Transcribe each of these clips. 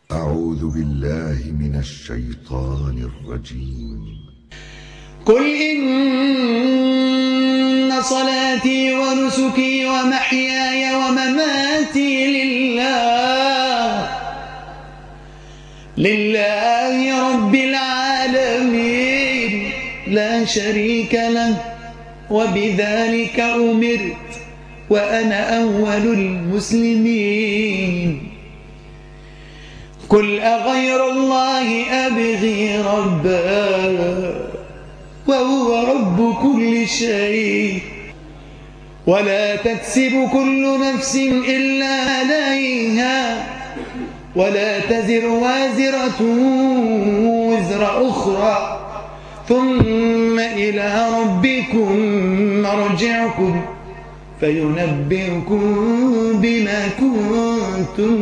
أعوذ بالله من الشيطان الرجيم قل إن صلاتي ونسكي ومحياي ومماتي لله لله رب العالمين لا شريك له وبذلك أمرت وأنا أول المسلمين قل أغير الله أبغي ربا وهو رب كل شيء ولا تكسب كل نفس إلا عليها ولا تزر وازرة وزر أخرى ثم إلى ربكم مرجعكم فينبئكم بما كنتم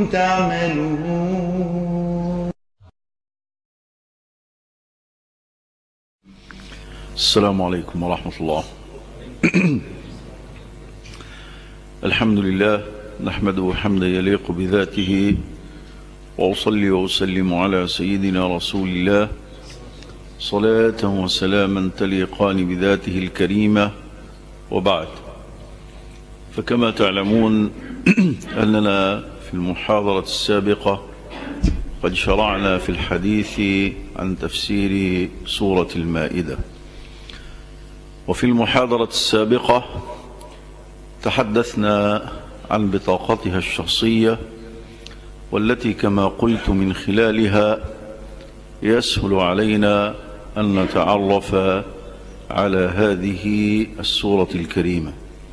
تعملون السلام عليكم ورحمة الله الحمد لله نحمده حمدا يليق بذاته وأصلي وأسلم على سيدنا رسول الله صلاة وسلاما تليقان بذاته الكريمة وبعد فكما تعلمون أننا في المحاضرة السابقة قد شرعنا في الحديث عن تفسير سورة المائدة وفي المحاضرة السابقة تحدثنا عن بطاقتها الشخصية والتي كما قلت من خلالها يسهل علينا أن نتعرف على هذه السورة الكريمة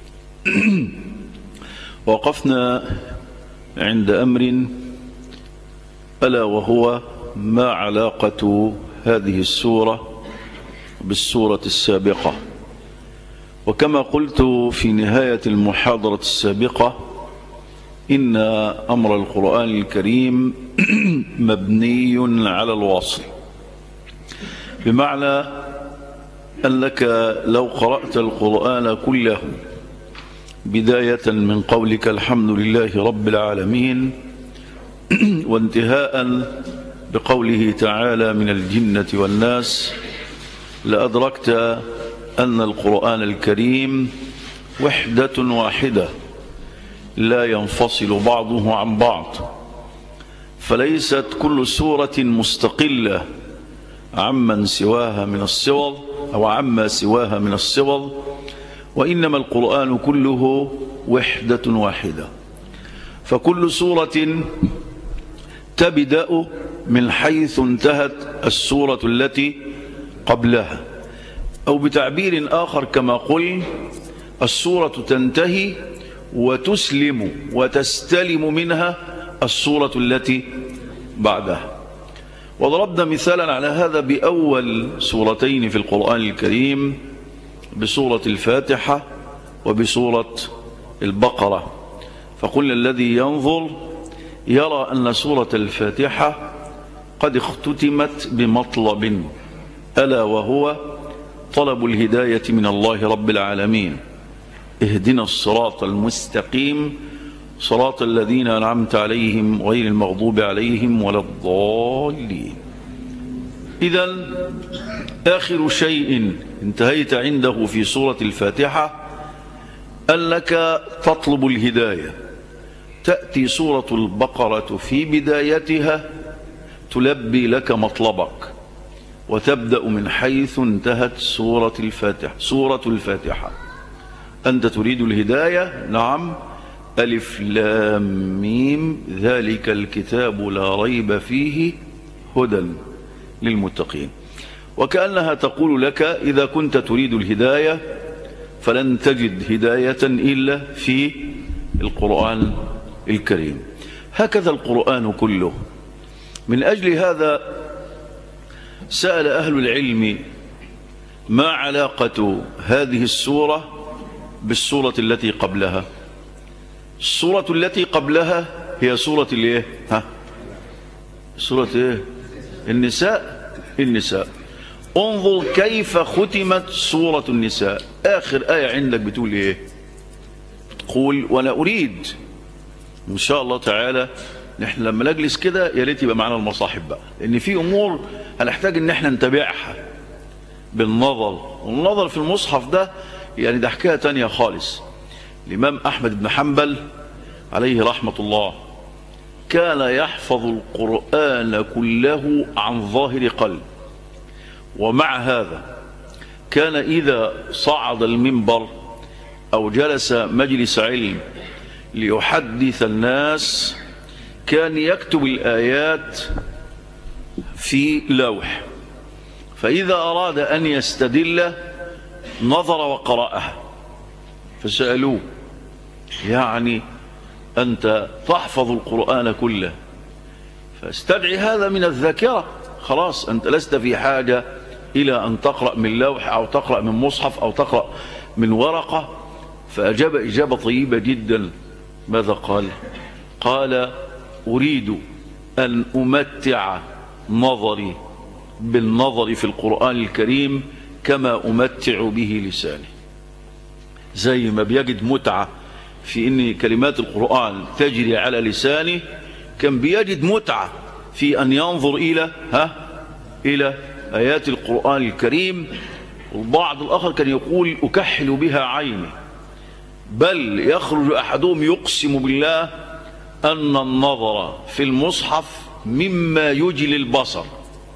وقفنا عند أمر ألا وهو ما علاقة هذه السورة بالسورة السابقة وكما قلت في نهاية المحاضرة السابقة إن أمر القرآن الكريم مبني على الوصل بمعنى أنك لو قرأت القرآن كله بداية من قولك الحمد لله رب العالمين وانتهاء بقوله تعالى من الجنة والناس لأدركت أن القرآن الكريم وحدة واحدة لا ينفصل بعضه عن بعض فليست كل سورة مستقلة عمن سواها من الصور أو عما سواها من الصور وإنما القرآن كله وحدة واحدة فكل سورة تبدأ من حيث انتهت السورة التي قبلها أو بتعبير آخر كما قل السورة تنتهي وتسلم وتستلم منها السورة التي بعدها وضربنا مثالا على هذا بأول سورتين في القرآن الكريم بسورة الفاتحة وبسورة البقرة فقلنا الذي ينظر يرى أن سورة الفاتحة قد اختتمت بمطلب ألا وهو طلب الهداية من الله رب العالمين اهدنا الصراط المستقيم صراط الذين أنعمت عليهم غير المغضوب عليهم ولا الضالين إذا آخر شيء انتهيت عنده في سورة الفاتحة أنك تطلب الهداية تأتي سورة البقرة في بدايتها تلبي لك مطلبك وتبدأ من حيث انتهت سورة الفاتحة سورة الفاتحة أنت تريد الهداية نعم ألف لام ميم ذلك الكتاب لا ريب فيه هدى للمتقين وكأنها تقول لك إذا كنت تريد الهداية فلن تجد هداية إلا في القرآن الكريم هكذا القرآن كله من أجل هذا سأل أهل العلم ما علاقة هذه السورة بالسورة التي قبلها السورة التي قبلها هي سورة الايه ها سورة ايه النساء النساء انظر كيف ختمت سورة النساء آخر آية عندك بتقول ايه تقول وانا أريد إن شاء الله تعالى نحن لما نجلس كده يا ريت يبقى معانا المصاحف بقى لان في امور هنحتاج ان احنا نتابعها بالنظر والنظر في المصحف ده يعني ده حكايه تانية خالص الامام احمد بن حنبل عليه رحمه الله كان يحفظ القران كله عن ظاهر قلب ومع هذا كان اذا صعد المنبر او جلس مجلس علم ليحدث الناس كان يكتب الآيات في لوح فإذا أراد أن يستدل نظر وقرأها فسألوه يعني أنت تحفظ القرآن كله فاستدعي هذا من الذاكرة خلاص أنت لست في حاجة إلى أن تقرأ من لوح أو تقرأ من مصحف أو تقرأ من ورقة فأجاب إجابة طيبة جدا ماذا قال قال أريد أن أمتع نظري بالنظر في القرآن الكريم كما أمتع به لساني زي ما بيجد متعة في أن كلمات القرآن تجري على لسانه كان بيجد متعة في أن ينظر إلى ها إلى آيات القرآن الكريم والبعض الآخر كان يقول أكحل بها عيني بل يخرج أحدهم يقسم بالله أن النظر في المصحف مما يجلي البصر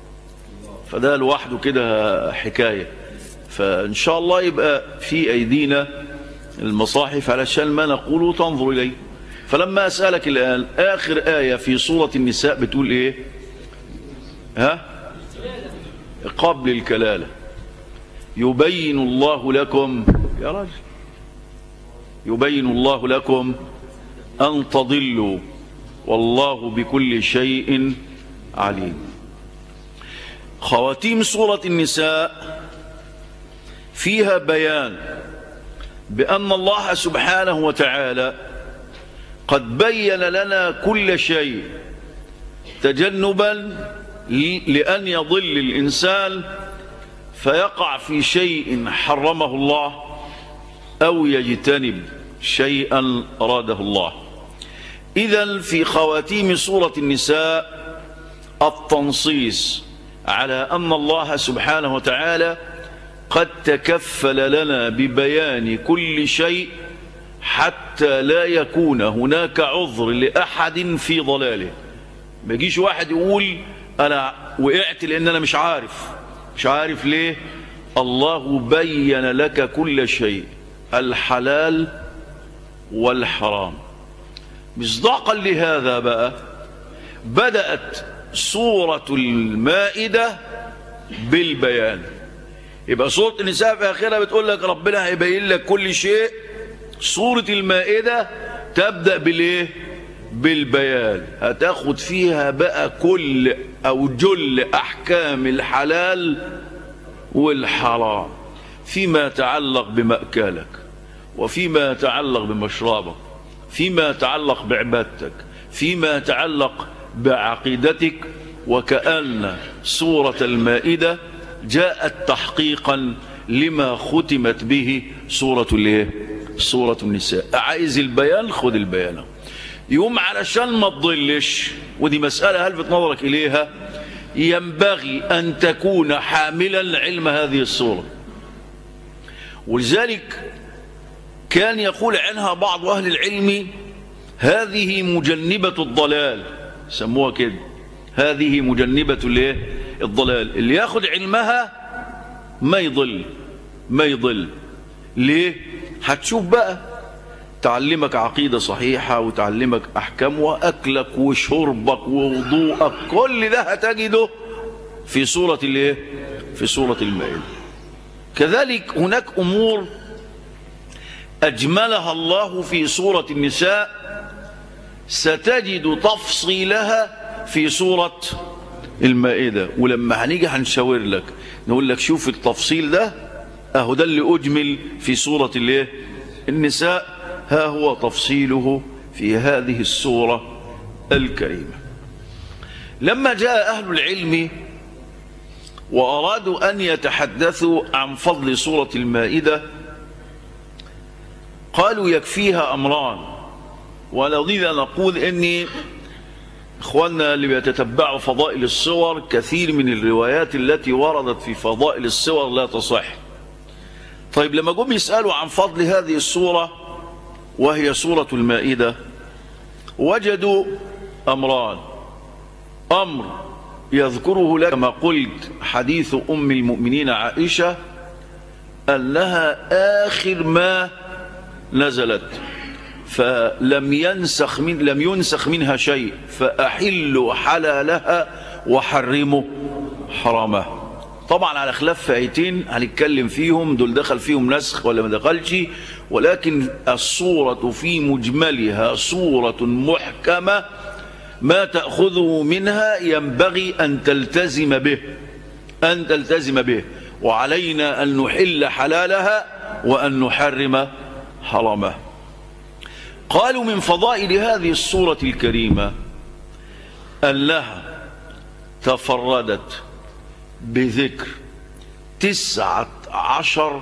فده لوحده كده حكاية فإن شاء الله يبقى في أيدينا المصاحف علشان ما نقوله تنظر إليه فلما أسألك الآن آخر آية في سورة النساء بتقول إيه ها قبل الكلالة يبين الله لكم يا راجل يبين الله لكم أن تضلوا والله بكل شيء عليم خواتيم سورة النساء فيها بيان بأن الله سبحانه وتعالى قد بين لنا كل شيء تجنبا لأن يضل الإنسان فيقع في شيء حرمه الله أو يجتنب شيئا أراده الله إذا في خواتيم سورة النساء التنصيص على أن الله سبحانه وتعالى قد تكفل لنا ببيان كل شيء حتى لا يكون هناك عذر لأحد في ضلاله ما يجيش واحد يقول أنا وقعت لأن أنا مش عارف مش عارف ليه الله بين لك كل شيء الحلال والحرام مصداقا لهذا بقى بدأت سورة المائدة بالبيان يبقى سورة النساء في آخرها بتقول لك ربنا هيبين لك كل شيء سورة المائدة تبدأ بالايه بالبيان هتاخد فيها بقى كل أو جل أحكام الحلال والحرام فيما يتعلق بمأكلك وفيما يتعلق بمشربك فيما يتعلق بعبادتك فيما يتعلق بعقيدتك وكأن سورة المائدة جاءت تحقيقا لما ختمت به سورة الايه سورة النساء عايز البيان خد البيان يوم علشان ما تضلش ودي مسألة هلفت نظرك إليها ينبغي أن تكون حاملا علم هذه السورة ولذلك كان يقول عنها بعض أهل العلم هذه مجنبة الضلال سموها كده هذه مجنبة الايه الضلال اللي ياخد علمها ما يضل ما يضل ليه هتشوف بقى تعلمك عقيدة صحيحة وتعلمك أحكام وأكلك وشربك ووضوءك كل ده هتجده في سورة الايه في سورة المائدة كذلك هناك أمور أجملها الله في سورة النساء ستجد تفصيلها في سورة المائدة ولما هنيجي هنشاور لك نقول لك شوف التفصيل ده اهو ده اللي أجمل في سورة الايه النساء ها هو تفصيله في هذه السورة الكريمة لما جاء أهل العلم وأرادوا أن يتحدثوا عن فضل سورة المائدة قالوا يكفيها أمران ونريد أن نقول أن اخواننا اللي بيتتبعوا فضائل الصور كثير من الروايات التي وردت في فضائل الصور لا تصح طيب لما جم يسألوا عن فضل هذه السورة وهي سورة المائدة وجدوا أمران أمر يذكره لك كما قلت حديث أم المؤمنين عائشة أنها آخر ما نزلت فلم ينسخ من لم ينسخ منها شيء فأحلوا حلالها وحرموا حرامها طبعا على خلاف فئتين هنتكلم فيهم دول دخل فيهم نسخ ولا ما دخلش ولكن الصورة في مجملها صورة محكمة ما تأخذه منها ينبغي أن تلتزم به أن تلتزم به وعلينا أن نحل حلالها وأن نحرم حرامها قالوا من فضائل هذه الصورة الكريمة أنها تفردت بذكر تسعة عشر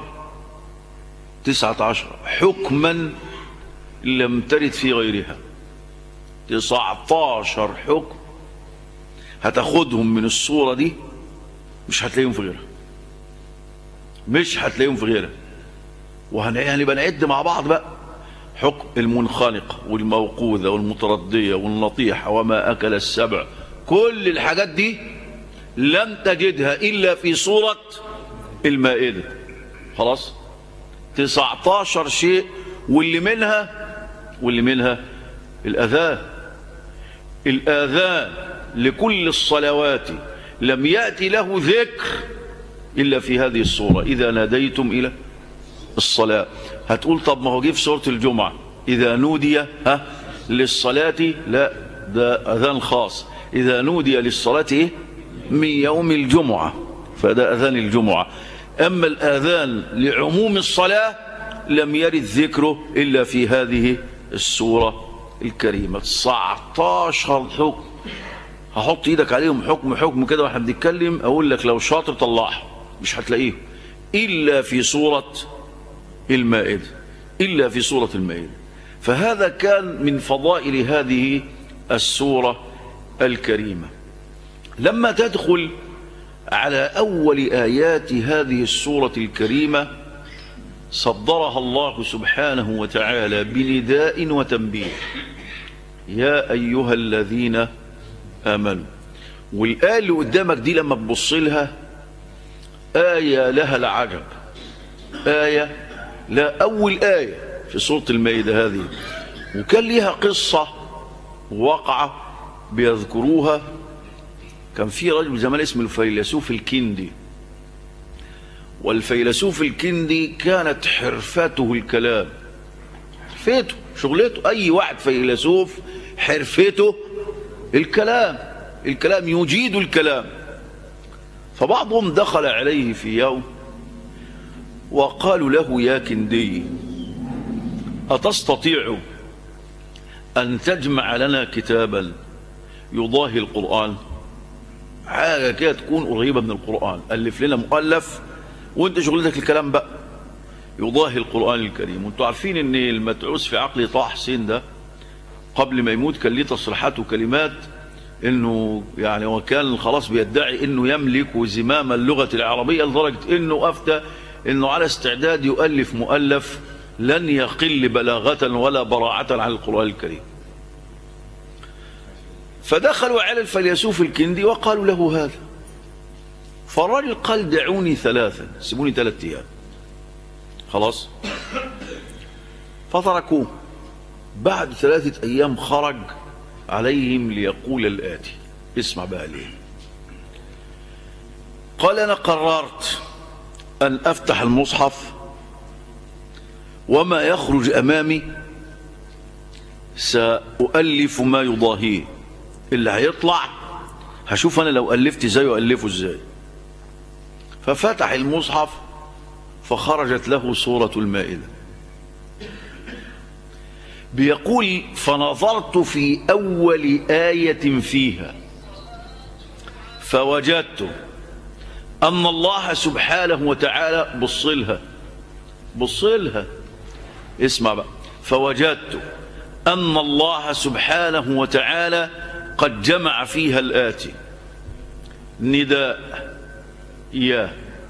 تسعة عشر حكما لم ترد في غيرها تسعة عشر حكم هتاخدهم من الصورة دي مش هتلاقيهم في غيرها مش هتلاقيهم في غيرها وهنبقى نعد مع بعض بقى حكم المنخنقة والموقوذة والمتردية والنطيحة وما أكل السبع كل الحاجات دي لم تجدها إلا في سورة المائدة خلاص 19 شيء واللي منها واللي منها الأذان الآذان لكل الصلوات لم يأتي له ذكر إلا في هذه الصورة إذا ناديتم إلى الصلاة هتقول طب ما هو جه في سورة الجمعة إذا نودي ها للصلاة لا ده أذان خاص إذا نودي للصلاة إيه من يوم الجمعة فده أذان الجمعة أما الآذان لعموم الصلاة لم يرد ذكره إلا في هذه السورة الكريمة 19 حكم هحط ايدك عليهم حكم حكم كده واحنا بنتكلم اقول لك لو شاطر طلعها مش هتلاقيه الا في سوره المائده الا في سوره المائده فهذا كان من فضائل هذه السوره الكريمه لما تدخل على اول ايات هذه السوره الكريمه صدرها الله سبحانه وتعالى بنداء وتنبيه يا ايها الذين امنوا والايه اللي قدامك دي لما تبص لها ايه لها العجب ايه لا اول ايه في سوره المائده هذه وكان ليها قصه واقعه بيذكروها كان في رجل زمان اسمه الفيلسوف الكندي والفيلسوف الكندي كانت حرفته الكلام حرفته شغلته اي واحد فيلسوف حرفته الكلام الكلام يجيد الكلام فبعضهم دخل عليه في يوم وقالوا له يا كندي أتستطيع أن تجمع لنا كتابا يضاهي القرآن حاجة كده تكون قريبة من القرآن ألف لنا مؤلف وانت شغلتك الكلام بقى يضاهي القرآن الكريم وانتوا عارفين ان المتعوس في عقل طه حسين ده قبل ما يموت كان ليه تصريحات وكلمات انه يعني هو كان خلاص بيدعي انه يملك زمام اللغة العربية لدرجة انه افتى انه على استعداد يؤلف مؤلف لن يقل بلاغة ولا براعة عن القرآن الكريم فدخلوا على الفيلسوف الكندي وقالوا له هذا فالراجل قال دعوني ثلاثا سيبوني ثلاثة ايام خلاص فتركوه بعد ثلاثة أيام خرج عليهم ليقول الآتي اسمع بقى ليه قال أنا قررت أن أفتح المصحف وما يخرج أمامي سأؤلف ما يضاهيه اللي هيطلع هشوف أنا لو ألفت ازاي وألفه ازاي ففتح المصحف فخرجت له سورة المائدة بيقول فنظرت في أول آية فيها فوجدت أن الله سبحانه وتعالى بصلها بصلها اسمع بقى فوجدت أن الله سبحانه وتعالى قد جمع فيها الآتي نداء يا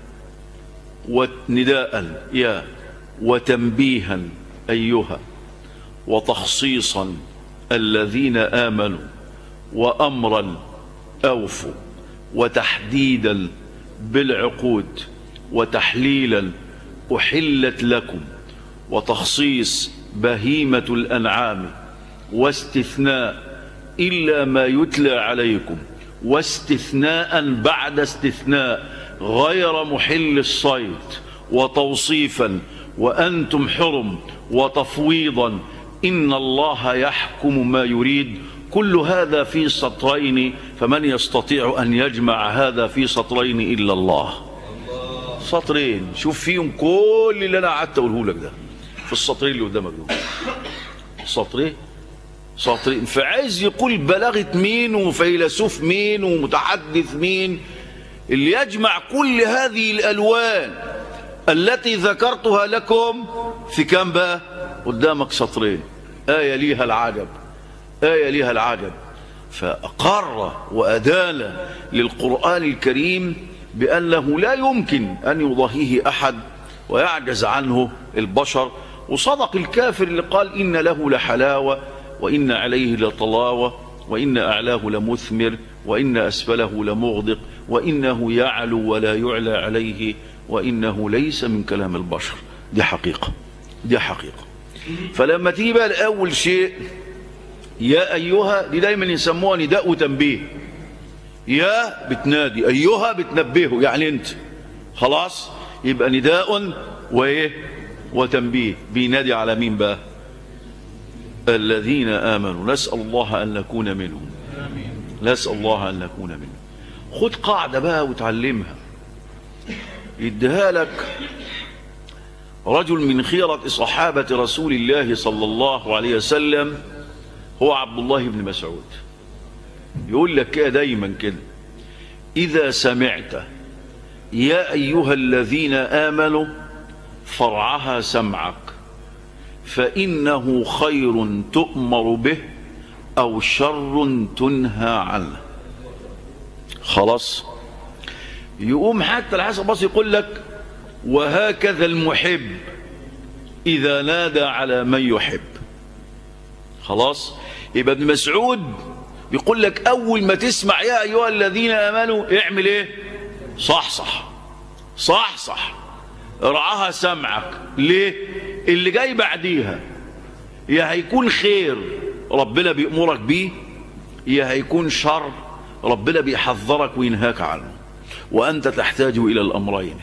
ونداء يا وتنبيها أيها وتخصيصا الذين آمنوا وأمرا أوفوا وتحديدا بالعقود وتحليلا أحلت لكم وتخصيص بهيمة الأنعام واستثناء إلا ما يتلى عليكم واستثناء بعد استثناء غير محل الصيد وتوصيفا وأنتم حرم وتفويضا إن الله يحكم ما يريد كل هذا في سطرين فمن يستطيع أن يجمع هذا في سطرين إلا الله سطرين شوف فيهم كل اللي أنا قعدت أقوله لك ده في السطرين اللي قدامك دول سطرين سطرين فعايز يقول بلاغة مين وفيلسوف مين ومتحدث مين اللي يجمع كل هذه الألوان التي ذكرتها لكم في كم بقى قدامك سطرين آية ليها العجب آية ليها العجب فأقر وأدال للقرآن الكريم بأنه لا يمكن أن يضاهيه أحد ويعجز عنه البشر وصدق الكافر اللي قال إن له لحلاوة وإن عليه لطلاوة وإن أعلاه لمثمر وإن أسفله لمغدق وإنه يعلو ولا يعلى عليه وإنه ليس من كلام البشر دي حقيقة دي حقيقة فلما تيجي بقى الأول شيء يا أيها دي دايما يسموها نداء وتنبيه يا بتنادي أيها بتنبهه يعني أنت خلاص يبقى نداء وإيه وتنبيه بينادي على مين بقى الذين آمنوا نسأل الله أن نكون منهم نسأل الله أن نكون منهم خد قاعدة بقى وتعلمها يديها لك رجل من خيرة صحابة رسول الله صلى الله عليه وسلم هو عبد الله بن مسعود يقول لك كده دايما كده إذا سمعت يا أيها الذين آمنوا فرعها سمعك فإنه خير تؤمر به أو شر تنهى عنه خلاص يقوم حتى الحسن البصري يقول لك وهكذا المحب إذا نادى على من يحب خلاص يبقى ابن مسعود يقول لك أول ما تسمع يا أيها الذين آمنوا اعمل ايه صح صح صح صح ارعاها سمعك ليه اللي جاي بعديها يا هيكون خير ربنا بيأمرك بيه يا هيكون شر ربنا بيحذرك وينهاك عنه وأنت تحتاج إلى الأمرين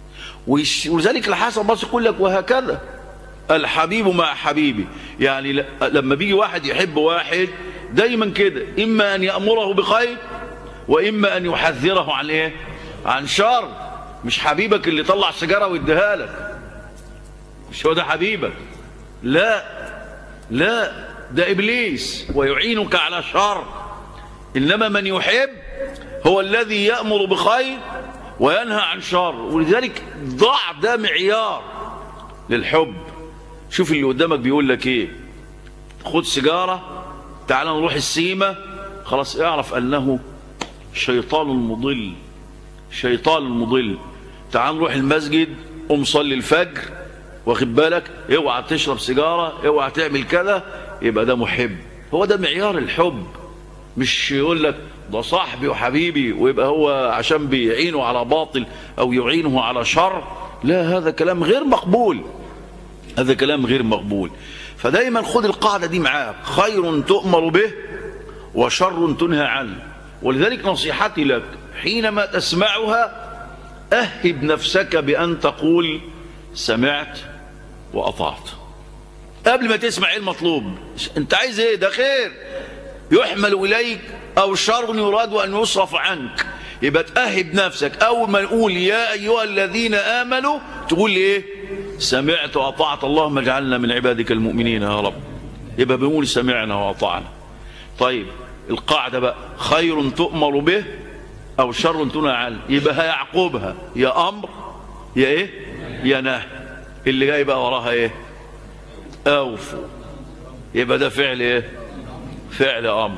ولذلك الحسن بس يقول لك وهكذا الحبيب مع حبيبي يعني لما بيجي واحد يحب واحد دايما كده إما أن يأمره بخير وإما أن يحذره عن إيه عن شر مش حبيبك اللي طلع سيجارة ويديها لك مش هو ده حبيبك لا لا ده إبليس ويعينك على شر إنما من يحب هو الذي يأمر بخير وينهى عن شر ولذلك ضع ده معيار للحب شوف اللي قدامك بيقول لك ايه خد سيجارة تعال نروح السيمة خلاص اعرف انه شيطان مضل شيطان مضل تعال نروح المسجد قم صلي الفجر واخد بالك اوعى تشرب سيجارة اوعى تعمل كذا يبقى ده محب هو ده معيار الحب مش يقول لك ده صاحبي وحبيبي ويبقى هو عشان بيعينه على باطل او يعينه على شر لا هذا كلام غير مقبول هذا كلام غير مقبول فدايما خد القاعدة دي معاك خير تؤمر به وشر تنهى عنه ولذلك نصيحتي لك حينما تسمعها أهب نفسك بأن تقول سمعت وأطعت قبل ما تسمع ايه المطلوب انت عايز ايه ده خير يحمل إليك أو شر يراد أن يصرف عنك يبقى تأهب نفسك أول ما نقول يا أيها الذين آمنوا تقول إيه سمعت وأطعت اللهم اجعلنا من عبادك المؤمنين يا رب يبقى بنقول سمعنا وأطعنا طيب القاعدة بقى خير تؤمر به أو شر تنهى عنه يبقى يعقوبها يا أمر يا إيه يا نهي اللي جاي بقى وراها إيه أوفوا يبقى ده فعل إيه فعل أمر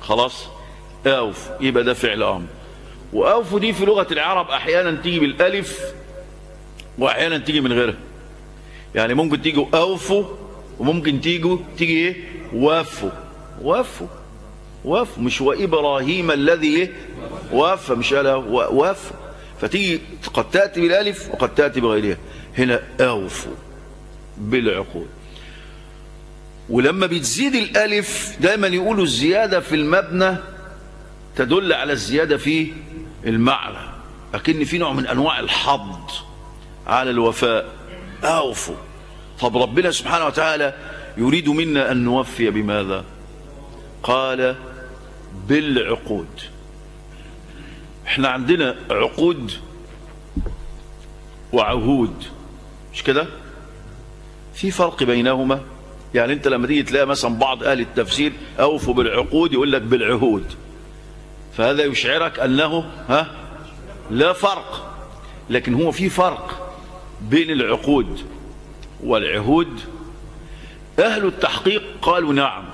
خلاص اوف يبقى ده فعل امر واوف دي في لغه العرب احيانا تيجي بالالف واحيانا تيجي من غيرها يعني ممكن تيجي اوفوا وممكن تيجي تيجي ايه وافوا وافوا وافوا مش وابراهيم الذي ايه وافى مش قال وافوا فتيجي قد تاتي بالالف وقد تاتي بغيرها هنا اوفوا بالعقود ولما بتزيد الالف دايما يقولوا الزياده في المبنى تدل على الزياده في المعنى لكن في نوع من انواع الحض على الوفاء اوفوا طب ربنا سبحانه وتعالى يريد منا ان نوفي بماذا قال بالعقود احنا عندنا عقود وعهود مش كده في فرق بينهما يعني انت لما تيجي تلاقي مثلا بعض اهل التفسير اوفوا بالعقود يقول لك بالعهود فهذا يشعرك انه ها لا فرق لكن هو في فرق بين العقود والعهود اهل التحقيق قالوا نعم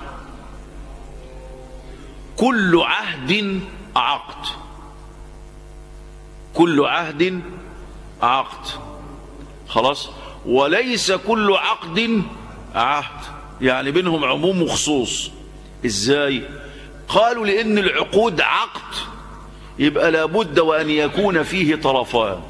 كل عهد عقد كل عهد عقد خلاص وليس كل عقد عهد يعني بينهم عموم وخصوص ازاي قالوا لان العقود عقد يبقى لابد وان يكون فيه طرفان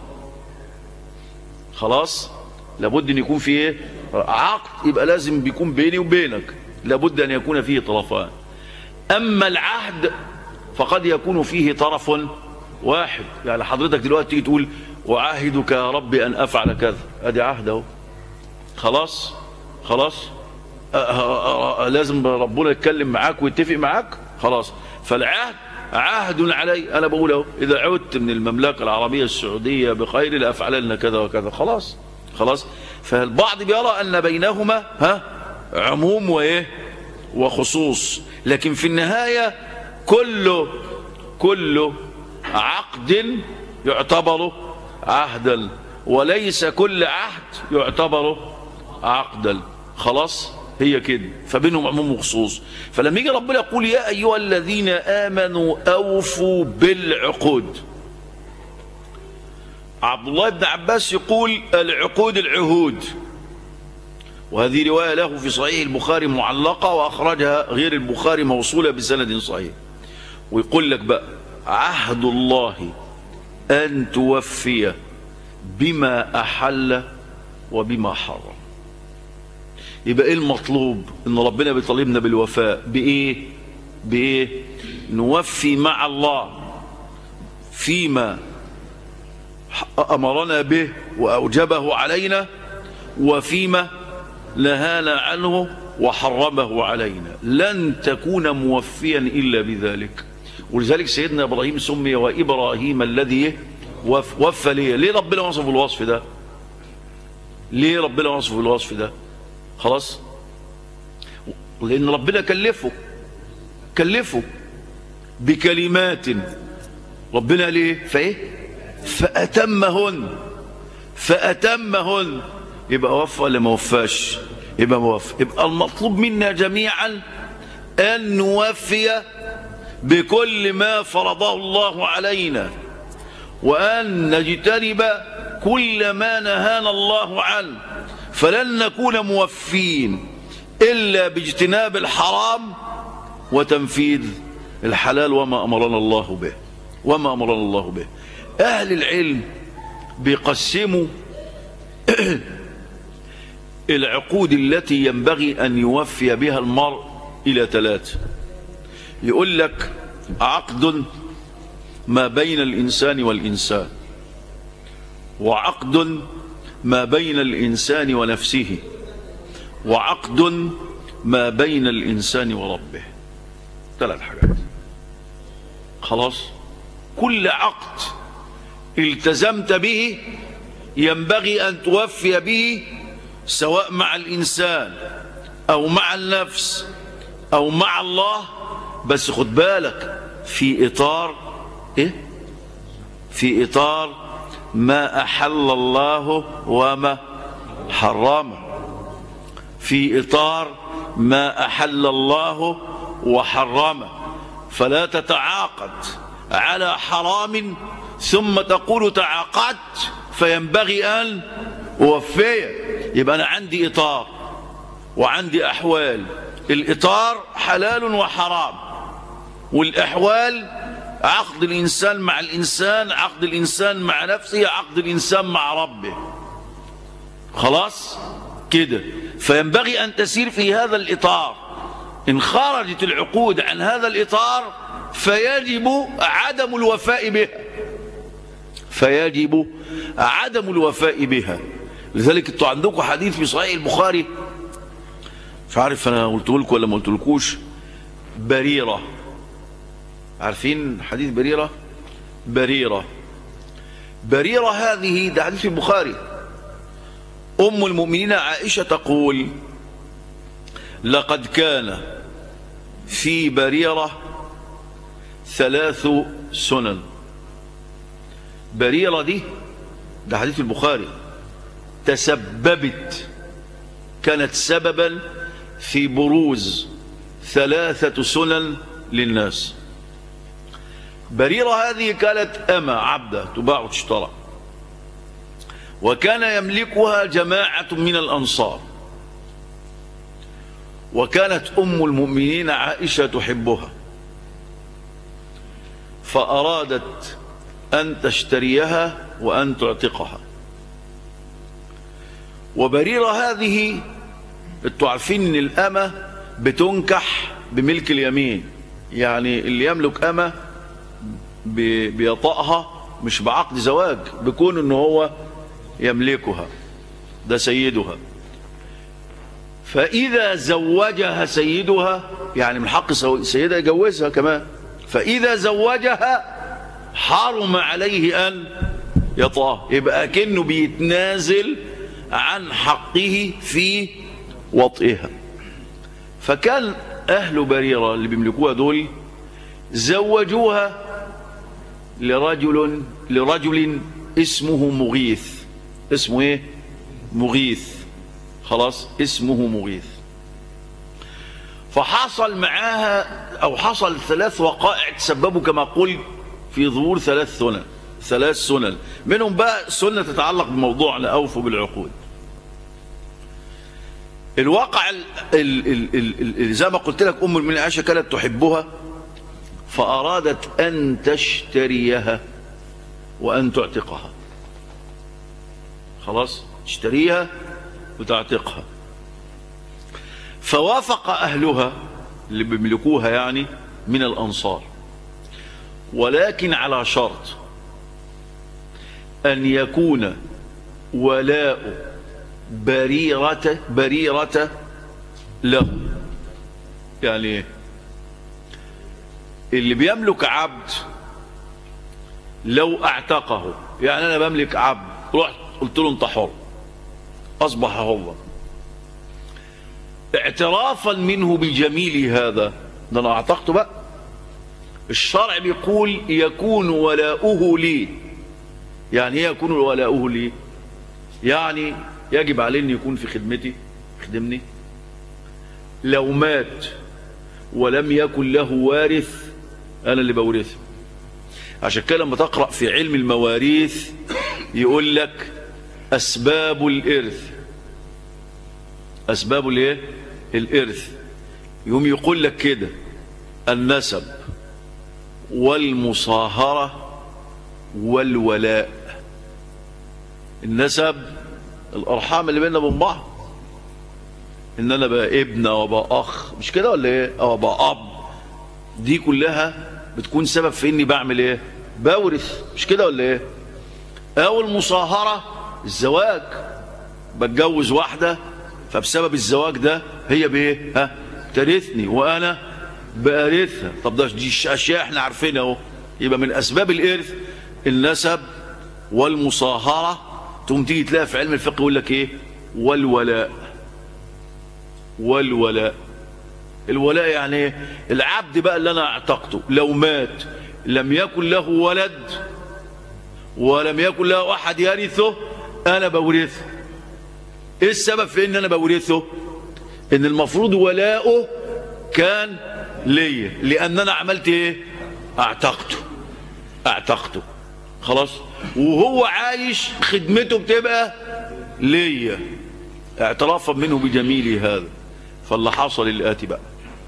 خلاص لابد ان يكون فيه عقد يبقى لازم بيكون بيني وبينك لابد ان يكون فيه طرفان اما العهد فقد يكون فيه طرف واحد يعني حضرتك دلوقتي تيجي تقول وعاهدك يا رب ان افعل كذا ادي عهد اهو خلاص خلاص أه أه أه لازم ربنا يتكلم معاك ويتفق معاك خلاص فالعهد عهد علي انا بقول اهو اذا عدت من المملكه العربيه السعوديه بخير لافعلن كذا وكذا خلاص خلاص فالبعض بيرى ان بينهما ها عموم وايه وخصوص لكن في النهايه كل كل عقد يعتبر عهدا وليس كل عهد يعتبر عقدا خلاص هي كده فبينهم عموم وخصوص فلما يجي ربنا يقول يا ايها الذين امنوا اوفوا بالعقود عبد الله بن عباس يقول العقود العهود وهذه روايه له في صحيح البخاري معلقه واخرجها غير البخاري موصوله بسند صحيح ويقول لك بقى عهد الله ان توفي بما احل وبما حرم يبقى ايه المطلوب ان ربنا بيطالبنا بالوفاء بايه بايه نوفي مع الله فيما امرنا به واوجبه علينا وفيما نهانا عنه وحرمه علينا لن تكون موفيا الا بذلك ولذلك سيدنا ابراهيم سمي وابراهيم الذي وف وفى ليه ليه ربنا وصف الوصف ده ليه ربنا وصف الوصف ده خلاص لان ربنا كلفه كلفه بكلمات ربنا ليه فايه فاتمهن فاتمهن يبقى وفى ولا ما وفاش يبقى موفى يبقى المطلوب منا جميعا ان نوفي بكل ما فرضه الله علينا وان نجتنب كل ما نهانا الله عنه فلن نكون موفين إلا باجتناب الحرام وتنفيذ الحلال وما أمرنا الله به وما أمرنا الله به أهل العلم بيقسموا العقود التي ينبغي أن يوفي بها المرء إلى ثلاثة يقول لك عقد ما بين الإنسان والإنسان وعقد ما بين الإنسان ونفسه وعقد ما بين الإنسان وربه ثلاث حاجات خلاص كل عقد التزمت به ينبغي أن توفي به سواء مع الإنسان أو مع النفس أو مع الله بس خد بالك في إطار إيه؟ في إطار ما أحل الله وما حرمه في إطار ما أحل الله وحرمه فلا تتعاقد على حرام ثم تقول تعاقدت فينبغي أن أوفيه يبقى أنا عندي إطار وعندي أحوال الإطار حلال وحرام والأحوال عقد الإنسان مع الإنسان عقد الإنسان مع نفسه عقد الإنسان مع ربه خلاص كده فينبغي أن تسير في هذا الإطار إن خرجت العقود عن هذا الإطار فيجب عدم الوفاء بها فيجب عدم الوفاء بها لذلك انتوا عندكم حديث في صحيح البخاري مش عارف انا قلت لكم ولا ما قلتلكوش بريره عارفين حديث بريره بريره بريره هذه ده حديث في البخاري ام المؤمنين عائشه تقول لقد كان في بريره ثلاث سنن بريرة دي ده حديث البخاري تسببت كانت سببا في بروز ثلاثة سنن للناس بريرة هذه كانت أما عبدة تباع وتشترى وكان يملكها جماعة من الأنصار وكانت أم المؤمنين عائشة تحبها فأرادت أن تشتريها وأن تعتقها وبريرة هذه انتوا عارفين ان الأمة بتنكح بملك اليمين يعني اللي يملك أمة بي- بيطأها مش بعقد زواج بيكون ان هو يملكها ده سيدها فإذا زوجها سيدها يعني من حق سو- سيدها يجوزها كمان فإذا زوجها حرم عليه أن يطأها يبقى كأنه بيتنازل عن حقه في وطئها فكان أهل بريرة اللي بيملكوها دول زوجوها لرجل لرجل اسمه مغيث اسمه ايه مغيث خلاص اسمه مغيث فحصل معاها او حصل ثلاث وقائع تسببوا كما قلت في ظهور ثلاث سنن ثلاث سنن منهم بقى سنه تتعلق بموضوعنا اوفوا بالعقود الواقع ال ال ال ال ال زي ما قلت لك ام المؤمنين عائشه كانت تحبها فارادت ان تشتريها وان تعتقها خلاص تشتريها وتعتقها فوافق اهلها اللي بيملكوها يعني من الانصار ولكن على شرط ان يكون ولاء بريرة بريرة له يعني ايه اللي بيملك عبد لو اعتقه يعني انا بملك عبد رحت قلت له انت حر اصبح هو اعترافا منه بجميل هذا ده انا اعتقته بقى الشرع بيقول يكون ولاؤه لي يعني ايه يكون ولاؤه لي يعني يجب عليه ان يكون في خدمتي يخدمني لو مات ولم يكن له وارث انا اللي بورثه عشان كده لما تقرا في علم المواريث يقول لك اسباب الارث اسباب الايه الارث يوم يقول لك كده النسب والمصاهره والولاء النسب الارحام اللي بيننا وبين بعض ان انا بقى ابن وابقى اخ مش كده ولا ايه او ابقى اب دي كلها بتكون سبب في اني بعمل ايه بورث مش كده ولا ايه او المصاهره الزواج بتجوز واحده فبسبب الزواج ده هي بايه ها ترثني وانا بارثها طب ده دي اشياء احنا عارفينها اهو يبقى من اسباب الارث النسب والمصاهره تقوم تيجي تلاقي في علم الفقه يقول لك ايه والولاء والولاء الولاء يعني ايه العبد بقى اللي انا اعتقته لو مات لم يكن له ولد ولم يكن له احد يرثه انا بورثه ايه السبب في ان انا بورثه ان المفروض ولاؤه كان ليا لان انا عملت ايه اعتقته اعتقته خلاص وهو عايش خدمته بتبقى ليا اعترافا منه بجميل هذا فاللي حصل الاتي بقى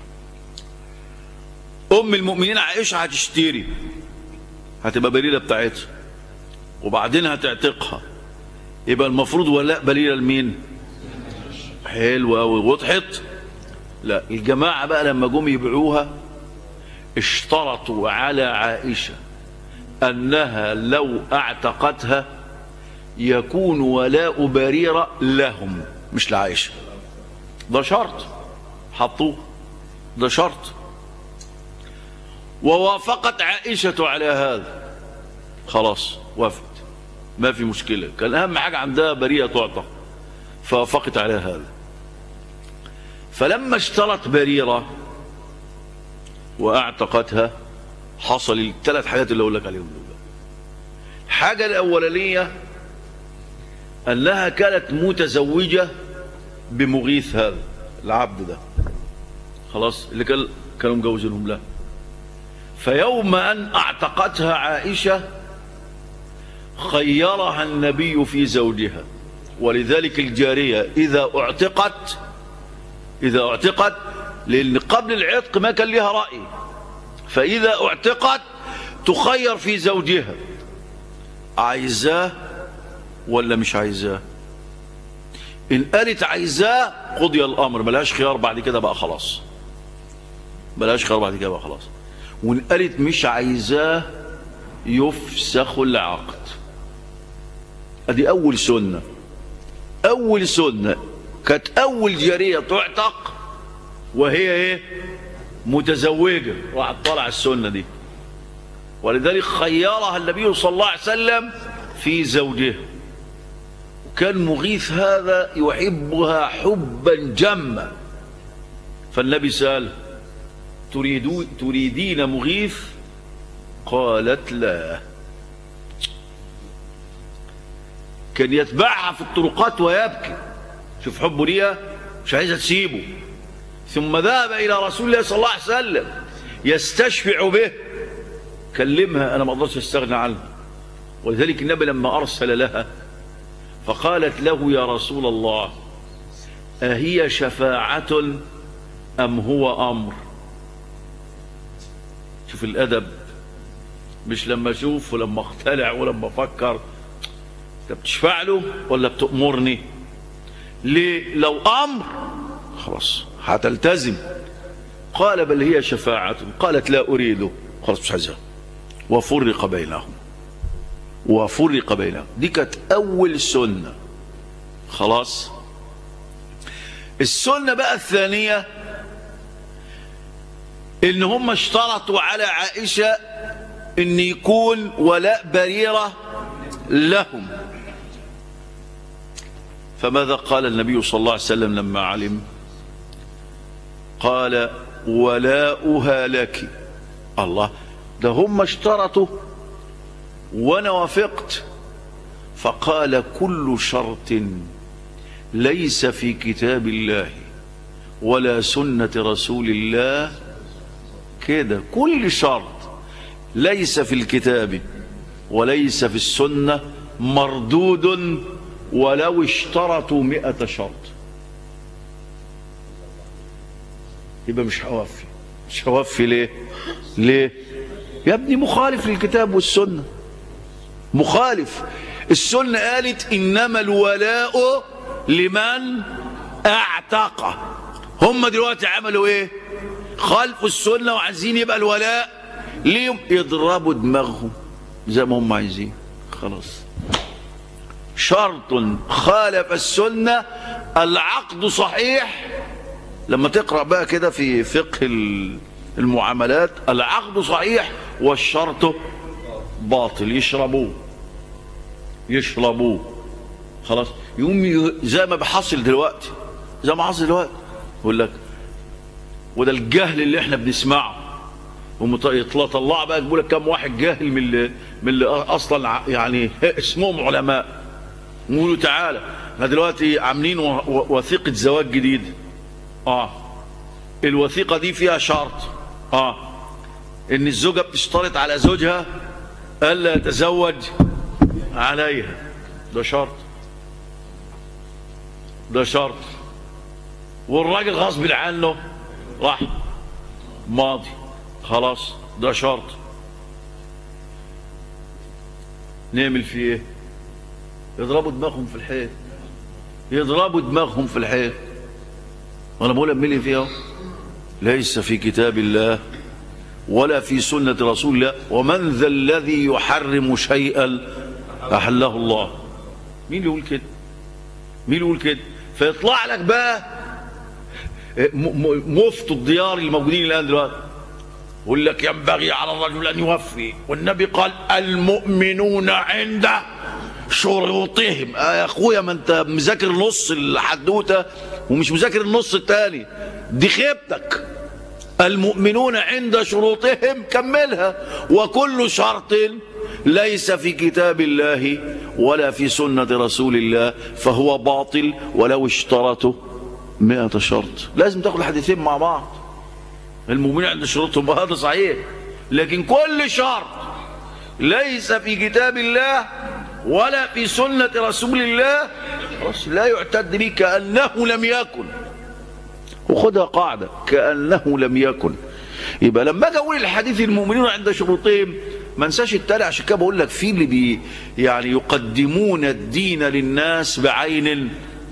ام المؤمنين عائشه هتشتري هتبقى بريره بتاعتها وبعدين هتعتقها يبقى المفروض ولاء بريره لمين حلوه قوي وضحت لا الجماعه بقى لما جم يبيعوها اشترطوا على عائشه انها لو اعتقتها يكون ولاء بريره لهم مش لعائشه ده شرط حطوه ده شرط ووافقت عائشه على هذا خلاص وافقت ما في مشكله كان اهم حاجه عندها بريئه تعطى فوافقت على هذا فلما اشترت بريره واعتقتها حصل الثلاث حاجات اللي اقول لك عليهم دول الحاجه الاولانيه انها كانت متزوجه بمغيث هذا العبد ده خلاص اللي كان كانوا مجوزينهم له فيوم ان اعتقتها عائشه خيرها النبي في زوجها ولذلك الجاريه اذا اعتقت اذا اعتقت لان قبل العتق ما كان لها راي فاذا اعتقت تخير في زوجها عايزاه ولا مش عايزاه ان قالت عايزاه قضي الامر ملهاش خيار بعد كده بقى خلاص ملهاش خيار بعد كده بقى خلاص وان قالت مش عايزاه يفسخ العقد ادي اول سنه اول سنه كانت اول جاريه تعتق وهي ايه متزوجه راحت طالع السنه دي ولذلك خيرها النبي صلى الله عليه وسلم في زوجها وكان مغيث هذا يحبها حبا جما فالنبي سأل تريدو تريدين مغيث قالت لا كان يتبعها في الطرقات ويبكي شوف حبه ليها مش عايزه تسيبه ثم ذهب الى رسول الله صلى الله عليه وسلم يستشفع به كلمها انا ما اقدرش استغنى عنها ولذلك النبي لما ارسل لها فقالت له يا رسول الله أهي شفاعة أم هو أمر شوف الأدب مش لما أشوف ولما أختلع ولما أفكر أنت بتشفع له ولا بتأمرني ليه لو أمر خلاص هتلتزم قال بل هي شفاعة قالت لا أريده خلاص مش عايزها وفرق بينهم وفرق بينهم دي كانت أول سنة خلاص السنة بقى الثانية إن هم اشترطوا على عائشة إن يكون ولاء بريرة لهم فماذا قال النبي صلى الله عليه وسلم لما علم قال ولاؤها لك الله ده هم اشترطوا وانا وافقت فقال كل شرط ليس في كتاب الله ولا سنة رسول الله كده كل شرط ليس في الكتاب وليس في السنة مردود ولو اشترطوا مئة شرط يبقى مش هوفي مش هوفي ليه ليه يا ابني مخالف للكتاب والسنه مخالف السنة قالت إنما الولاء لمن أعتق هم دلوقتي عملوا إيه خالفوا السنة وعايزين يبقى الولاء ليهم يضربوا دماغهم زي ما هم عايزين خلاص شرط خالف السنة العقد صحيح لما تقرأ بقى كده في فقه المعاملات العقد صحيح والشرط باطل يشربوه يشربوه خلاص يقوم زي ما بحصل دلوقتي زي ما حصل دلوقتي يقول لك وده الجهل اللي احنا بنسمعه يطلع بقى يقول لك كم واحد جاهل من اللي من اللي اصلا يعني اسمهم علماء يقولوا تعالى احنا دلوقتي عاملين وثيقه زواج جديده اه الوثيقه دي فيها شرط اه ان الزوجة بتشترط على زوجها الا يتزوج عليها ده شرط ده شرط والراجل غصب عنه راح ماضي خلاص ده شرط نعمل فيه ايه يضربوا دماغهم في الحيط يضربوا دماغهم في الحيط وانا بقول املي فيها اهو. ليس في كتاب الله ولا في سنة رسول الله ومن ذا الذي يحرم شيئا أحله الله مين اللي يقول كده مين اللي يقول كده فيطلع لك بقى م- م- مفتوا الديار اللي موجودين الآن دلوقتي يقول لك ينبغي على الرجل أن يوفي والنبي قال المؤمنون عند شروطهم آه يا اخويا ما انت مذاكر نص الحدوته ومش مذاكر النص التاني دي خيبتك المؤمنون عند شروطهم كملها وكل شرط ليس في كتاب الله ولا في سنة رسول الله فهو باطل ولو اشترطوا مئة شرط لازم تاخد الحديثين مع بعض المؤمنين عند شروطهم هذا صحيح لكن كل شرط ليس في كتاب الله ولا في سنة رسول الله خلاص لا يعتد به كأنه لم يكن وخدها قاعدة كأنه لم يكن يبقى لما اجي اقول الحديث المؤمنون عند شروطهم ما انساش التالي عشان كده بقول لك في اللي بي يعني يقدمون الدين للناس بعين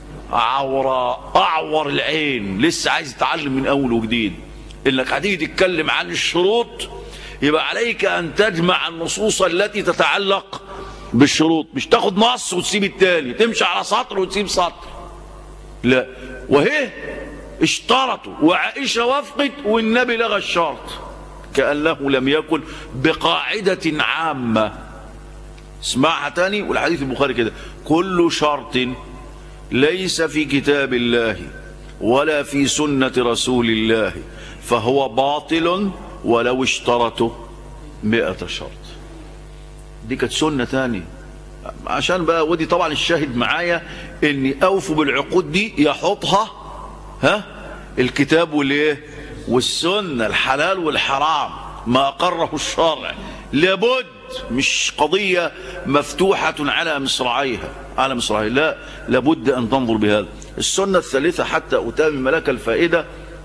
عوراء اعور العين لسه عايز يتعلم من اول وجديد انك هتيجي تتكلم عن الشروط يبقى عليك ان تجمع النصوص التي تتعلق بالشروط مش تاخد نص وتسيب التاني تمشي على سطر وتسيب سطر لا وهي اشترطوا وعائشة وافقت والنبي لغى الشرط كأنه لم يكن بقاعدة عامة اسمعها تاني والحديث البخاري كده كل شرط ليس في كتاب الله ولا في سنة رسول الله فهو باطل ولو اشترطوا مئة شرط دي كانت سنة تاني عشان بقى ودي طبعا الشاهد معايا اني اوفوا بالعقود دي يحطها ها الكتاب والايه والسنه الحلال والحرام ما اقره الشرع لابد مش قضيه مفتوحه على مصراعيها على مصراعيها لا لابد ان تنظر بهذا السنه الثالثه حتى اتمم لك الفائده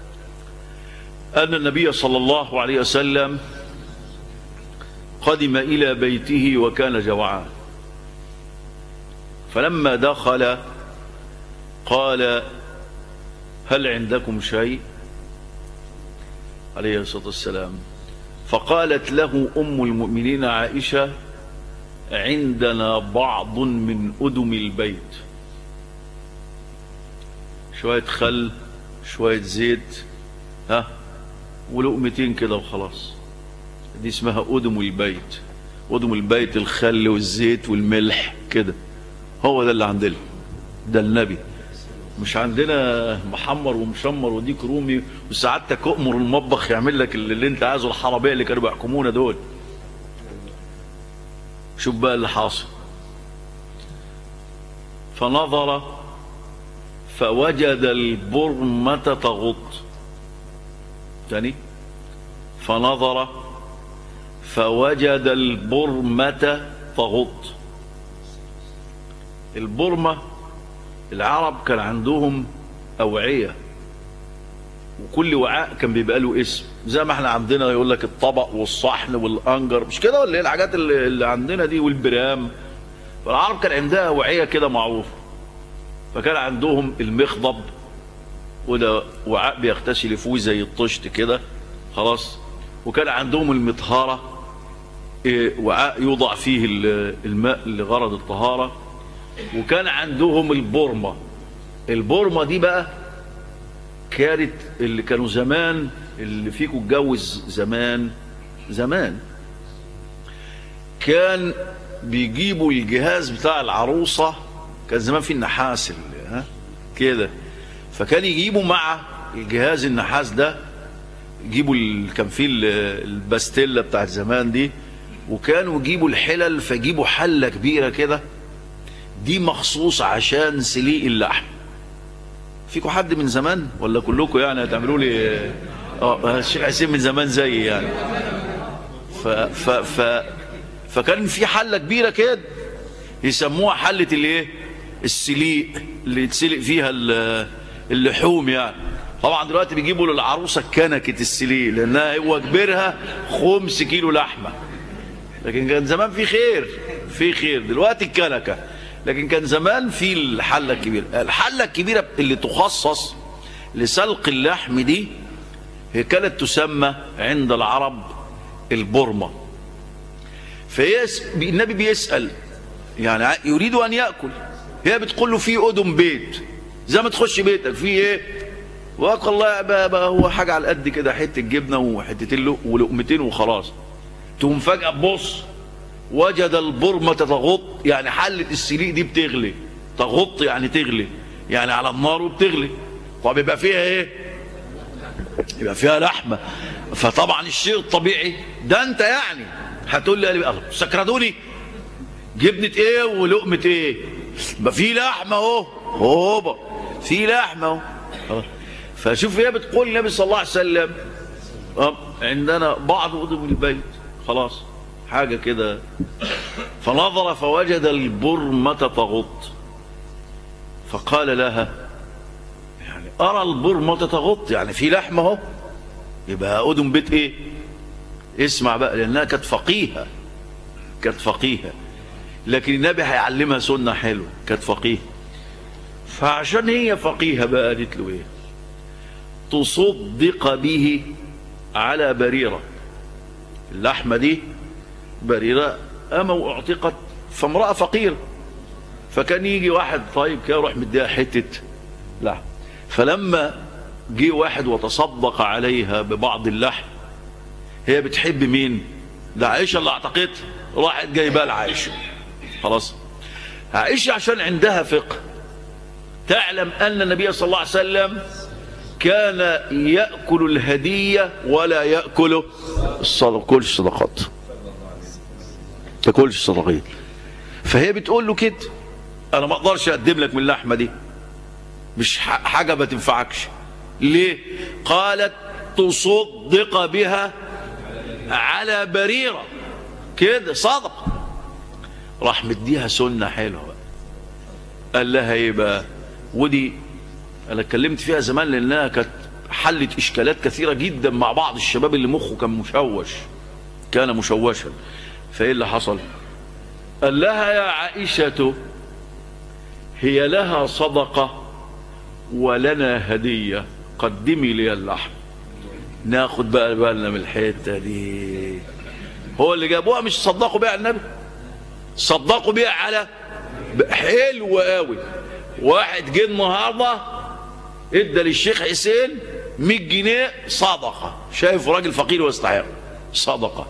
ان النبي صلى الله عليه وسلم قدم الى بيته وكان جوعان فلما دخل قال هل عندكم شيء عليه الصلاة والسلام فقالت له أم المؤمنين عائشة عندنا بعض من أدم البيت شوية خل شوية زيت ها ولقمتين كده وخلاص دي اسمها أدم البيت أدم البيت الخل والزيت والملح كده هو ده اللي عندنا ده النبي مش عندنا محمر ومشمر وديك رومي وسعادتك اؤمر المطبخ يعمل لك اللي, اللي انت عايزه الحراميه اللي كانوا بيحكمونا دول شوف بقى اللي حاصل فنظر فوجد البرمة تغط تاني فنظر فوجد البرمة تغط البرمة العرب كان عندهم أوعية وكل وعاء كان بيبقى له اسم زي ما احنا عندنا يقول لك الطبق والصحن والأنجر مش كده ولا ايه الحاجات اللي, اللي عندنا دي والبرام فالعرب كان عندها أوعية كده معروفة فكان عندهم المخضب وده وعاء بيغتسل فيه زي الطشت كده خلاص وكان عندهم المطهرة إيه، وعاء يوضع فيه ال- الماء لغرض الطهارة وكان عندهم البورمة البورمة دي بقى كانت اللي كانوا زمان اللي فيكم اتجوز زمان زمان كان بيجيبوا الجهاز بتاع العروسة كان زمان في النحاس اللي ها كده فكان يجيبوا مع الجهاز النحاس ده يجيبوا ال... كان في ال- الباستيلا بتاعت زمان دي وكانوا يجيبوا الحلل فيجيبوا حلة كبيرة كده دي مخصوص عشان سليق اللحم فيكم حد من زمان ولا كلكم يعني هتعملوا لي اه الشيخ حسين من زمان زي يعني ف ف ف فكان في حله كبيره كده يسموها حله الايه السليق اللي يتسلق فيها ال- اللحوم يعني طبعا دلوقتي بيجيبوا للعروسه كنكه السليق لانها هو كبرها خمس كيلو لحمه لكن كان زمان في خير في خير دلوقتي الكنكه لكن كان زمان في الحله الكبيره الحله الكبيره اللي تخصص لسلق اللحم دي هي كانت تسمى عند العرب البرمه فهي النبي بيسال يعني يريد ان ياكل هي بتقول له في أدم بيت زي ما تخش بيتك في ايه وقال الله بقى, بقى هو حاجه على قد كده حته جبنه وحتتين لق- ولقمتين وخلاص تقوم فجاه تبص وجد البرمه تغط يعني حله السليق دي بتغلي تغط يعني تغلي يعني على النار وبتغلي طب يبقى فيها ايه يبقى فيها لحمه فطبعا الشيء الطبيعي ده انت يعني هتقول لي الله سكردوني جبنه ايه ولقمه ايه ما في لحمه اهو هوبا في لحمه اهو خلاص. فشوف هي بتقول النبي صلى الله عليه وسلم آه، عندنا بعض أدم البيت خلاص حاجه كده فنظر فوجد البرمه تغط فقال لها يعني ارى البرمه تغط يعني في لحمه اهو يبقى أدم بيت ايه اسمع بقى لانها كانت فقيهه كانت فقيهه لكن النبي هيعلمها سنه حلوه كانت فقيهه فعشان هي فقيهه بقى قالت له ايه تصدق به على بريره اللحمه دي بريره اما واعتقت فامراه فقيره فكان يجي واحد طيب كده يروح مديها حته لحم فلما جه واحد وتصدق عليها ببعض اللحم هي بتحب مين ده عائشه اللي اعتقدت راحت جايبها لعائشه خلاص عائشه عشان عندها فقه تعلم ان النبي صلى الله عليه وسلم كان ياكل الهديه ولا ياكل الصدقه كلش الصدقات تاكلش الصدقات فهي بتقول له كده انا ما اقدرش اقدم لك من اللحمه دي مش ح- حاجه ما تنفعكش ليه قالت تصدق بها على بريره كده صدقه راح مديها سنه حلوه بقى قال لها ايه بقى ودي انا اتكلمت فيها زمان لانها كانت حلت اشكالات كثيره جدا مع بعض الشباب اللي مخه كان مشوش كان مشوشا فايه اللي حصل قال لها يا عائشه هي لها صدقه ولنا هديه قدمي لي اللحم ناخد بقى بالنا من الحته دي هو اللي جابوها مش صدقوا بيها على النبي صدقوا بيها على حلو قوي واحد جه النهارده ادى للشيخ حسين 100 جنيه صدقه شايف راجل فقير ويستحق صدقه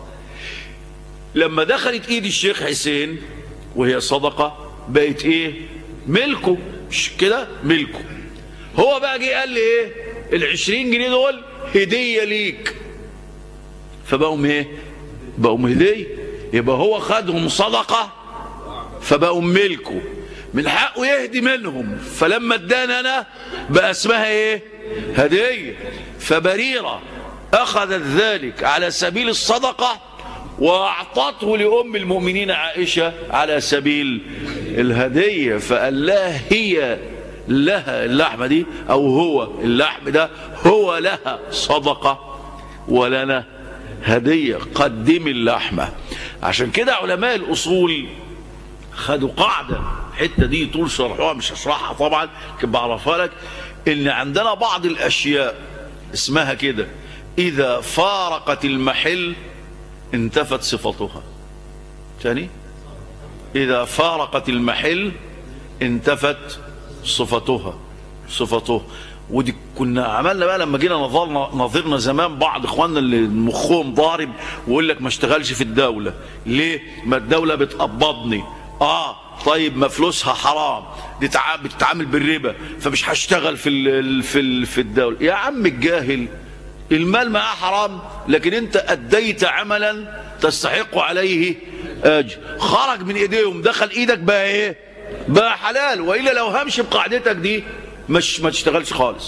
لما دخلت ايد الشيخ حسين وهي صدقه بقت ايه ملكه مش كده ملكه هو بقى جه قال لي ايه ال 20 جنيه دول هديه ليك فبقوا ايه بقوا هديه يبقى هو خدهم صدقه فبقوا ملكه من حقه يهدي منهم فلما ادانا انا بقى اسمها ايه هديه فبريره اخذت ذلك على سبيل الصدقه واعطته لام المؤمنين عائشه على سبيل الهديه فقال لها هي لها اللحمه دي او هو اللحم ده هو لها صدقه ولنا هديه قدم اللحمه عشان كده علماء الاصول خدوا قاعدة الحتة دي طول شرحوها مش هشرحها طبعا لكن بعرفها لك ان عندنا بعض الاشياء اسمها كده اذا فارقت المحل انتفت صفتها ثاني اذا فارقت المحل انتفت صفتها صفتها ودي كنا عملنا بقى لما جينا نظرنا نظرنا زمان بعض اخواننا اللي مخهم ضارب ويقول لك ما اشتغلش في الدوله ليه ما الدوله بتقبضني اه طيب ما فلوسها حرام دي تع- بتتعامل بالربا فمش هشتغل في ال في ال في الدوله يا عم الجاهل المال معاه حرام لكن انت اديت عملا تستحق عليه اجر خرج من ايديهم دخل ايدك بقى ايه بقى حلال والا لو همشي بقاعدتك دي مش ما تشتغلش خالص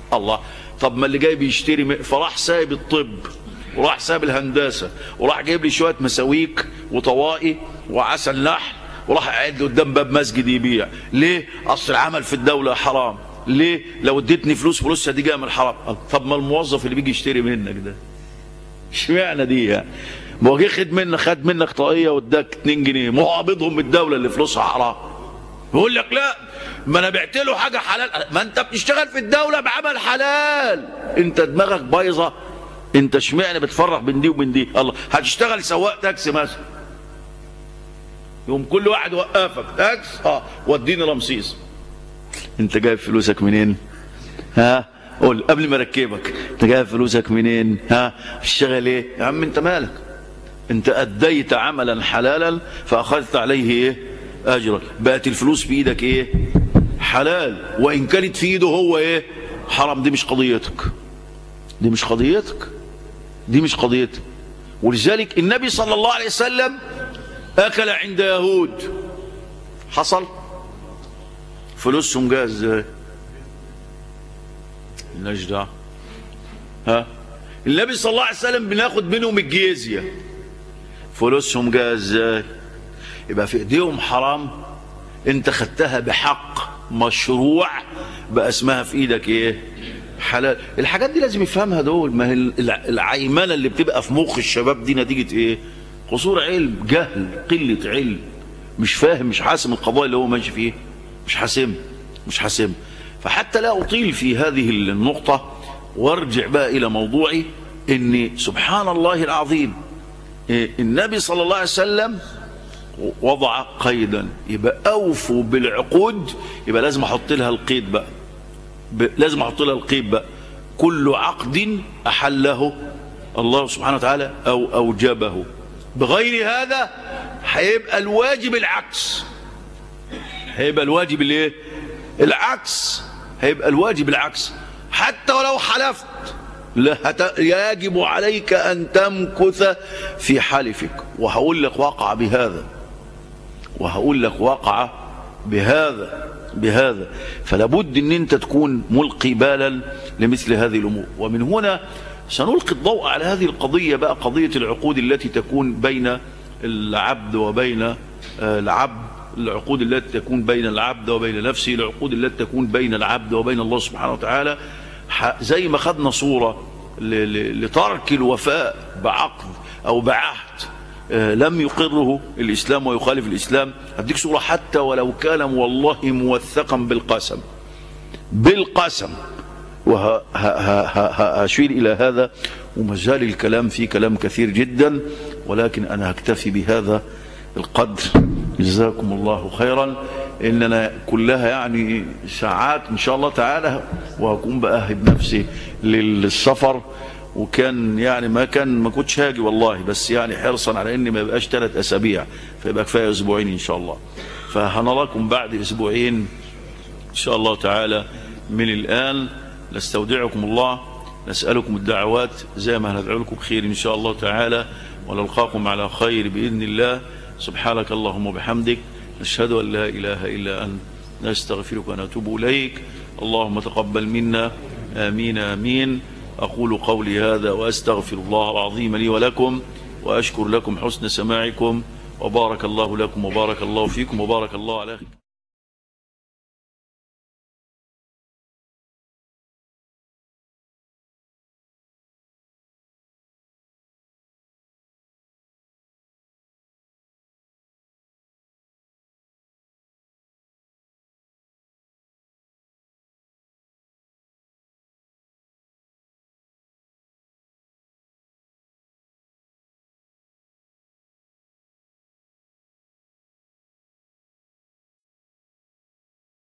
الله طب ما اللي جاي بيشتري م- فراح سايب الطب وراح سايب الهندسه وراح جايب لي شويه مساويك وطوائي وعسل نحل وراح قاعد لي قدام باب مسجد يبيع ليه اصل العمل في الدوله حرام ليه لو اديتني فلوس فلوسها دي جايه من الحرام طب ما الموظف اللي بيجي يشتري منك ده اشمعنى دي يعني ما هو جه خد منك خد منك طاقيه واداك 2 جنيه ما هو قابضهم من الدوله اللي فلوسها حرام يقول لك لا ما انا بعت له حاجه حلال ما انت بتشتغل في الدوله بعمل حلال انت دماغك بايظه انت اشمعنى بتفرق بين دي وبين دي الله هتشتغل سواق تاكسي مثلا يوم كل واحد وقفك تاكس اه وديني رمسيس انت جايب فلوسك منين ها قول قبل ما اركبك انت جايب فلوسك منين ها بتشتغل ايه يا عم انت مالك انت اديت عملا حلالا فاخذت عليه ايه اجرا بقت الفلوس في ايدك ايه حلال وان كانت في ايده هو ايه حرام دي مش قضيتك دي مش قضيتك دي مش قضيتك ولذلك النبي صلى الله عليه وسلم اكل عند يهود حصل فلوسهم جايه ازاي مالناش دعوه ها النبي صلى الله عليه وسلم بناخد منهم الجيزيه فلوسهم جايه ازاي يبقى في ايديهم حرام انت خدتها بحق مشروع بقى اسمها في ايدك ايه حلال الحاجات دي لازم يفهمها دول ما هي الع- العيمنه اللي بتبقى في مخ الشباب دي نتيجه ايه قصور علم جهل قله علم مش فاهم مش حاسم القضايا اللي هو ماشي فيه مش حاسم مش حاسم فحتى لا اطيل في هذه النقطه وارجع بقى الى موضوعي ان سبحان الله العظيم إيه، النبي صلى الله عليه وسلم وضع قيدا يبقى اوفوا بالعقود يبقى لازم احط لها القيد بقى ب- لازم احط لها القيد بقى كل عقد احله الله سبحانه وتعالى او اوجبه بغير هذا هيبقى الواجب العكس هيبقى الواجب الايه العكس هيبقى الواجب العكس حتى ولو حلفت لا هت- يجب عليك ان تمكث في حلفك وهقول لك وقع بهذا وهقول لك وقع بهذا بهذا فلا بد ان انت تكون ملقي بالا لمثل هذه الامور ومن هنا سنلقي الضوء على هذه القضيه بقى قضيه العقود التي تكون بين العبد وبين آه، العبد العقود التي تكون بين العبد وبين نفسه العقود التي تكون بين العبد وبين الله سبحانه وتعالى ح- زي ما خدنا صوره ل- ل- لترك الوفاء بعقد او بعهد آه، لم يقره الإسلام ويخالف الإسلام هديك صورة حتى ولو كان والله موثقا بالقسم بالقسم وهشير إلى هذا وما زال الكلام فيه كلام كثير جدا ولكن أنا هكتفي بهذا القدر جزاكم الله خيرا إننا كلها يعني ساعات إن شاء الله تعالى وهكون بأهب نفسي للسفر وكان يعني ما كان ما كنتش هاجي والله بس يعني حرصا على ان ما يبقاش ثلاث اسابيع فيبقى كفايه اسبوعين ان شاء الله فهنراكم بعد اسبوعين ان شاء الله تعالى من الان نستودعكم الله نسالكم الدعوات زي ما هندعو لكم بخير ان شاء الله تعالى ونلقاكم على خير باذن الله سبحانك اللهم وبحمدك نشهد ان لا اله الا انت نستغفرك ونتوب اليك اللهم تقبل منا امين امين أقول قولي هذا وأستغفر الله العظيم لي ولكم وأشكر لكم حسن سماعكم وبارك الله لكم وبارك الله فيكم وبارك الله على